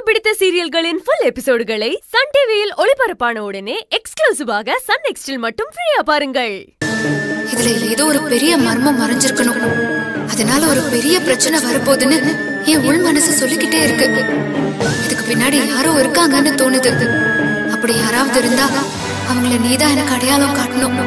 பிடித்த சீரியல்களின் full எபிசோடுகளை Sun டிவியில் ஒளிபரப்பான உடனே எக்ஸ்க்ளூசிவாக சன் நெக்ஸ்டில் மட்டும் ஃப்ரீயா பாருங்கள் இதுல ஏதோ ஒரு பெரிய மர்மம் மறைஞ்சிருக்கணும் அதனால ஒரு பெரிய பிரச்சனை வரப்போகுதுன்னு என் உள் மனசு சொல்லிக்கிட்டே இருக்கு இதுக்கு பின்னாடி யாரோ இருக்காங்கன்னு தோணுது அப்படி யாராவது இருந்தா அவங்கள நீதான் எனக்கு அடையாளம் காட்டணும்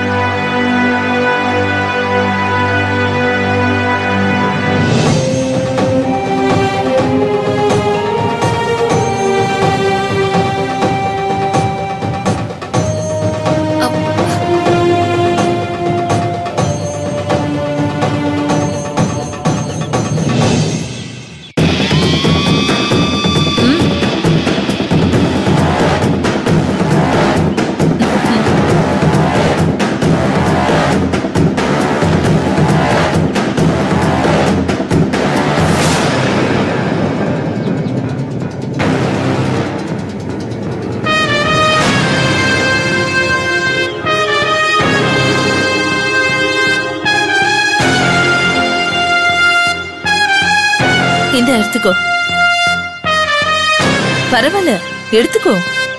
இந்த எடுத்துக்கோ பரவாயில்ல எடுத்துக்கோ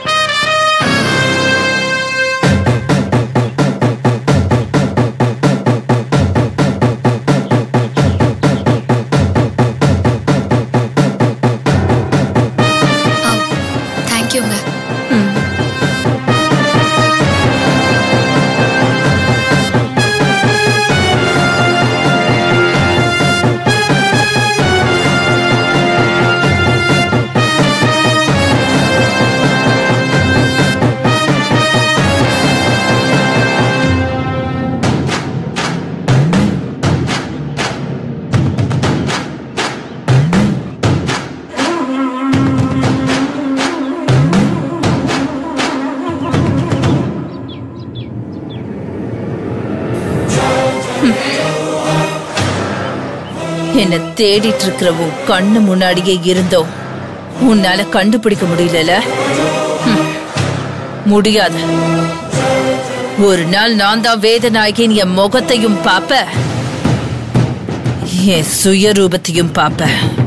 தேங்க்யூங்க ம். என்ன தேடிட்டு இருக்கிற உன் கண்ணு முன்னாடியே இருந்தோம் உன்னால கண்டுபிடிக்க முடியலல ம். முடியாது ஒரு நாள் நான் தான் வேதநாயகின் என் முகத்தையும் பாப்ப என் சுயரூபத்தையும் பாப்ப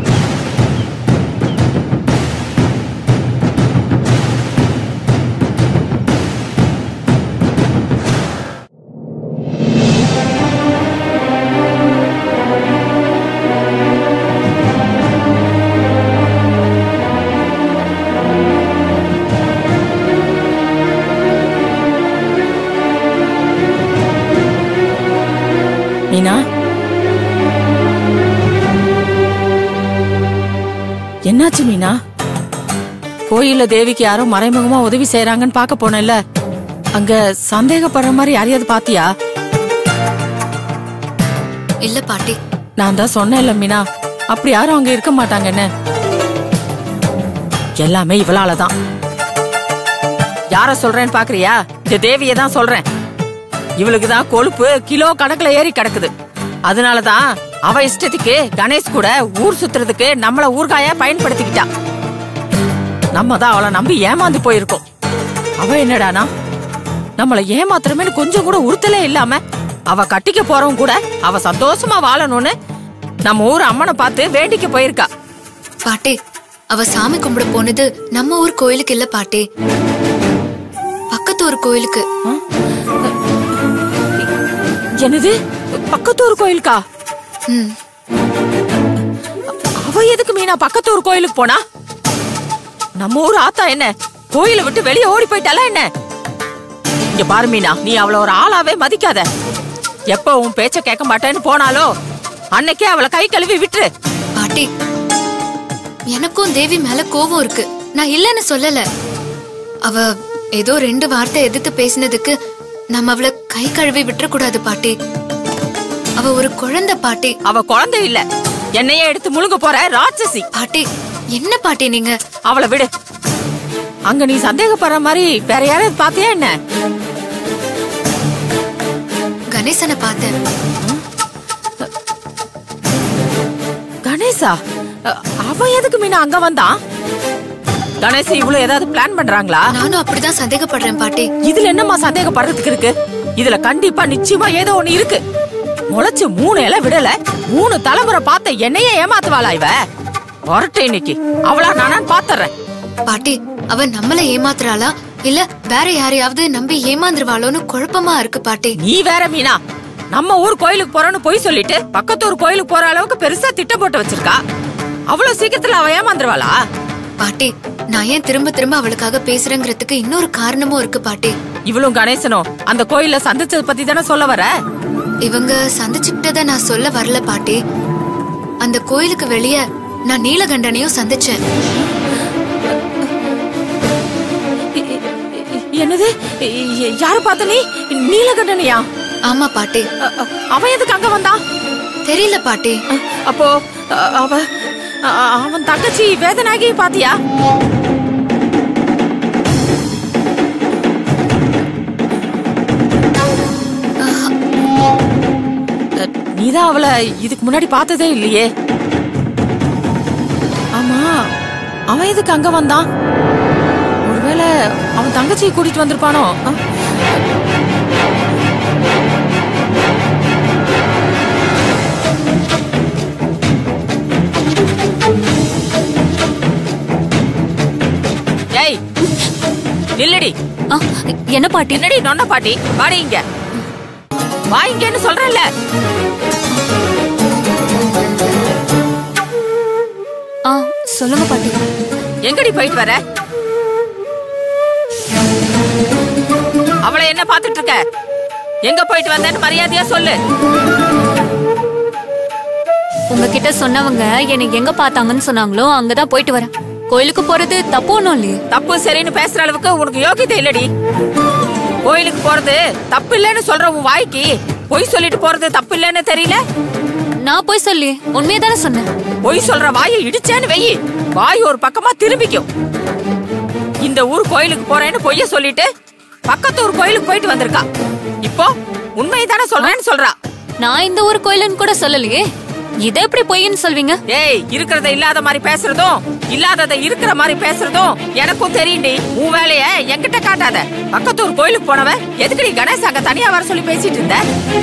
மீனா என்னாச்சு மீனா கோயில்ல தேவிக்கு யாரோ மறைமுகமா உதவி செய்யறாங்கன்னு பார்க்க போனேன்ல அங்க சந்தேகப்படுற மாதிரி யாரையாவது பாத்தியா இல்ல பாட்டி நான் தான் சொன்னேன்ல மீனா அப்படி யாரும் அங்க இருக்க மாட்டாங்கன்னு எல்லாமே இவளாலதான் யார சொல்றேன்னு பாக்குறியா இந்த தேவியை தான் சொல்றேன் இவளுக்கு தான் கொழுப்பு கிலோ கணக்குல ஏறி கிடக்குது அதனாலதான் அவ இஷ்டத்துக்கு கணேஷ் கூட ஊர் சுத்துறதுக்கு நம்மள ஊர்காயா பயன்படுத்திக்கிட்டா நம்ம தான் அவளை நம்பி ஏமாந்து போயிருக்கோம் அவ என்னடானா நம்மள ஏமாத்துறமேனு கொஞ்சம் கூட உறுத்தலே இல்லாம அவ கட்டிக்க போறவங்க கூட அவ சந்தோஷமா வாழணும்னு நம்ம ஊர் அம்மனை பார்த்து வேண்டிக்க போயிருக்கா பாட்டி அவ சாமி கும்பிட போனது நம்ம ஊர் கோயிலுக்கு இல்ல பாட்டி பக்கத்து ஊர் கோயிலுக்கு என்னது பக்கத்தூர் கோயிலுக்கா ம் அவ எதுக்கு மீனா பக்கத்தூர் கோயிலுக்கு போனா நம்ம ஊர் ஆத்தா என்ன கோயிலை விட்டு வெளியே ஓடி போயிட்டாலா என்ன இங்க பாரு மீனா நீ அவள ஒரு ஆளாவே மதிக்காத எப்ப உன் பேச்ச கேட்க மாட்டேன்னு போனாலோ அன்னைக்கே அவளை கை கழுவி விட்டுரு பாட்டி எனக்கும் தேவி மேல கோவம் இருக்கு நான் இல்லைன்னு சொல்லல அவ ஏதோ ரெண்டு வார்த்தை எதிர்த்து பேசினதுக்கு நம்ம அவளை கை கழுவி விட்டுற கூடாது பாட்டி அவ ஒரு குழந்தை பாட்டி அவ குழந்தை இல்ல என்னையே எடுத்து முழுங்க போற ராட்சசி பாட்டி என்ன பாட்டி நீங்க அவளை விடு அங்க நீ சந்தேகப்படுற மாதிரி வேற யாராவது பாத்தியா என்ன கணேசனை பார்த்தேன் கணேசா அ- அவன் எதுக்கு மீனா அங்க வந்தான் கணேஷ் இவ்வளவு ஏதாவது பிளான் பண்றாங்களா நானும் அப்படிதான் சந்தேகப்படுறேன் பாட்டி இதுல என்னம்மா சந்தேகப்படுறதுக்கு இருக்கு இதுல கண்டிப்பா நிச்சயமா ஏதோ ஒண்ணு இருக்கு முளைச்சு மூணு இலை விடல மூணு தலைமுறை பார்த்த என்னையே ஏமாத்துவாளா இவ வரட்டும் இன்னைக்கு அவளா நானான்னு பாத்துறேன் பாட்டி அவ நம்மள ஏமாத்துறாளா இல்ல வேற யாரையாவது நம்பி ஏமாந்துருவாளோன்னு குழப்பமா இருக்கு பாட்டி நீ வேற மீனா நம்ம ஊர் கோயிலுக்கு போறோம்னு போய் சொல்லிட்டு பக்கத்து ஊர் கோயிலுக்கு போற அளவுக்கு பெருசா திட்டம் போட்டு வச்சிருக்கா அவ்வளவு சீக்கிரத்துல அவ ஏமாந்துருவாளா பாட்டி நான் ஏன் திரும்ப திரும்ப அவளுக்காக பேசுறேங்கிறதுக்கு இன்னொரு காரணமும் இருக்கு பாட்டி இவளும் கணேசனும் அந்த கோயில்ல சந்திச்சத பத்தி தானே சொல்ல வர இவங்க சந்திச்சுக்கிட்டத நான் சொல்ல வரல பாட்டி அந்த கோயிலுக்கு வெளிய நான் நீலகண்டனையும் சந்திச்சேன் என்னது யாரு பார்த்த நீ நீலகண்டனையா ஆமா பாட்டி அ- அ- அவன் எதுக்கு அங்க வந்தான் தெரியல பாட்டி அ- அப்போ அ- அவ அ- அவன் தங்கச்சி வேதனாகி பாத்தியா அ, நீதான் அவளை இதுக்கு முன்னாடி பார்த்ததே இல்லையே ஆமா அவன் எதுக்கு அங்க வந்தான் ஒருவேளை அவன் தங்கச்சியை கூட்டிட்டு வந்திருப்பானோ அ? ஏய் நில்லடி ஆ, என்ன பாட்டி என்னடி நொன்ன பாட்டி வாடி இங்க வா இங்கன்னு சொல்றேன்ல ஆ சொல்லுங்க பாட்டி எங்கடி போயிட்டு வர அவளை என்ன பாத்துட்டு இருக்க எங்க போயிட்டு வந்தேன்னு மரியாதையா சொல்லு உங்ககிட்ட சொன்னவங்க என்னை எங்க பார்த்தாங்கன்னு சொன்னாங்களோ அங்கதான் போயிட்டு வரேன் கோயிலுக்கு போறது தப்பு ஒண்ணும் இல்லையே தப்பு சரின்னு பேசுற அளவுக்கு உனக்கு யோகியதை இல்லடி கோயிலுக்கு போறது தப்பு இல்லைன்னு சொல்ற உன் வாய்க்கு பொய் சொல்லிட்டு போறது தப்பு இல்லைன்னு தெரியல நான் போய் சொல்லி உண்மையை தானே சொன்னேன் பொய் சொல்ற வாயை இடிச்சேன்னு வெயி வாய் ஒரு பக்கமா திரும்பிக்கும் இந்த ஊர் கோயிலுக்கு போறேன்னு பொய்ய சொல்லிட்டு பக்கத்து ஊர் கோயிலுக்கு போயிட்டு வந்திருக்கா இப்போ உண்மையை தானே சொல்றேன்னு சொல்றா நான் இந்த ஊர் கோயிலுன்னு கூட சொல்லலையே இதை எப்படி பொய்ன்னு சொல்வீங்க ஏய் இருக்கிறத இல்லாத மாதிரி பேசுறதும் இல்லாதத இருக்கிற மாதிரி பேசுறதும் எனக்கும் தெரியும்டி உன் வேலைய என்கிட்ட காட்டாத பக்கத்து ஊர் கோயிலுக்கு போனவ எதுக்குடி கணேஷ் அங்க தனியா வர சொல்லி பேசிட்டு இருந்த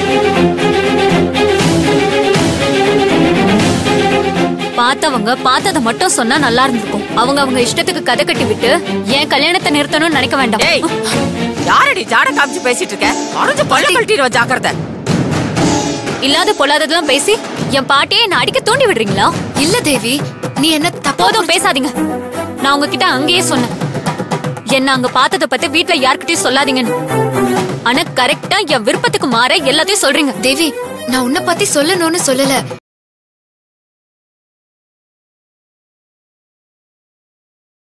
பார்த்தவங்க பார்த்ததை மட்டும் சொன்னா நல்லா இருந்திருக்கும் அவங்க அவங்க இஷ்டத்துக்கு கதை கட்டி விட்டு என் கல்யாணத்தை நிறுத்தணும்னு நினைக்க வேண்டாம் ஏய் யாரடி ஜாட காமிச்சு பேசிட்டு இருக்க அரைஞ்சு பல்ல கழட்டிடுவ ஜாக்கிரதை இல்லாத பொல்லாததெல்லாம் பேசி என் பாட்டியை என்ன அடிக்க தூண்டி விடுறீங்களா இல்ல தேவி நீ என்ன தப்பா போதும் பேசாதீங்க நான் உங்ககிட்ட அங்கேயே சொன்னேன் என்ன அங்க பார்த்தத பத்தி வீட்ல யார்கிட்டயும் சொல்லாதீங்கன்னு ஆனா கரெக்டா என் விருப்பத்துக்கு மாற எல்லாத்தையும் சொல்றீங்க தேவி நான் உன்னை பத்தி சொல்லணும்னு சொல்லல